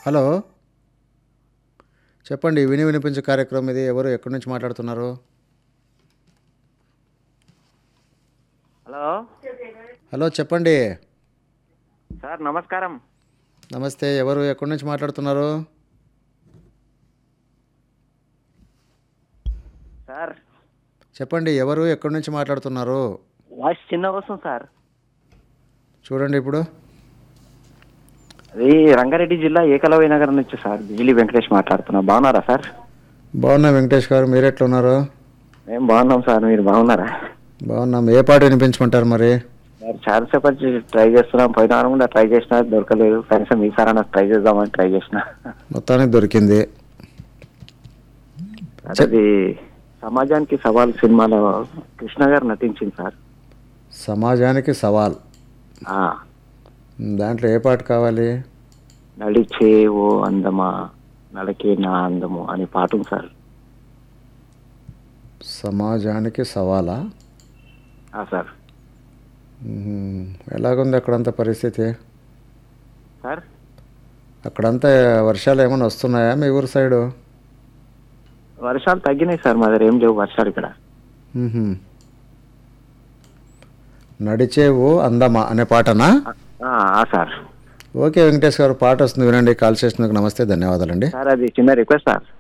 Hello చెప్పండి విని వినిపించే కార్యక్రమం ఇది ఎవరు ఎక్కడి నుంచి మాట్లాడుతున్నారు హలో హలో చెప్పండి సార్ నమస్కారం నమస్తే ఎవరు ఎక్కడి నుంచి మాట్లాడుతున్నారు సార్ చెప్పండి ఎవరు ఎక్కడి నుంచి మాట్లాడుతున్నారు వాయిస్ చిన్నగా వస్తుంది సార్ చూడండి ఇప్పుడు అది రంగారెడ్డి జిల్లా ఏకలవ్య నగర్ నుంచి సార్ బిజిలీ వెంకటేష్ మాట్లాడుతున్నా బాగున్నారా సార్ బాగున్నా వెంకటేష్ గారు మీరు ఎట్లా ఉన్నారు మేము బాగున్నాం సార్ మీరు బాగున్నారా బాగున్నాం ఏ పాట వినిపించమంటారు మరి సార్ చాలాసేపు వచ్చి ట్రై చేస్తున్నాం పోయిన వారం కూడా ట్రై చేసినా దొరకలేదు కనీసం ఈసారి నాకు ట్రై చేద్దామని ట్రై చేసిన మొత్తానికి దొరికింది సార్, అది సమాజానికి సవాల్ సినిమాలో కృష్ణ గారు నటించింది సార్ సమాజానికి సవాల్ ఆ, దాంట్లో ఏ పాట కావాలి నడిచే ఓ అందమా నడకే నా అందము అనే పాట ఉంది సార్ సమాజానికి సవాలా ఆ, సార్ మ్మ్. ఎలాగుంది అక్కడంతా పరిస్థితి సార్ అక్కడంతా వర్షాలు ఏమైనా వస్తున్నాయా మీ ఊరు సైడు వర్షాలు తగ్గినాయి సార్ మా దగ్గర ఏం లేవు వర్షాలు ఇక్కడ మ్మ్హ. నడిచేవు అందమా అనే పాటనా ఆ, ఆ, సార్ ఓకే వెంకటేష్ గారు పాట వస్తుంది వినండి కాల్ చేసినందుకు నమస్తే ధన్యవాదాలండి సార్ అది చిన్న రిక్వెస్ట్ సార్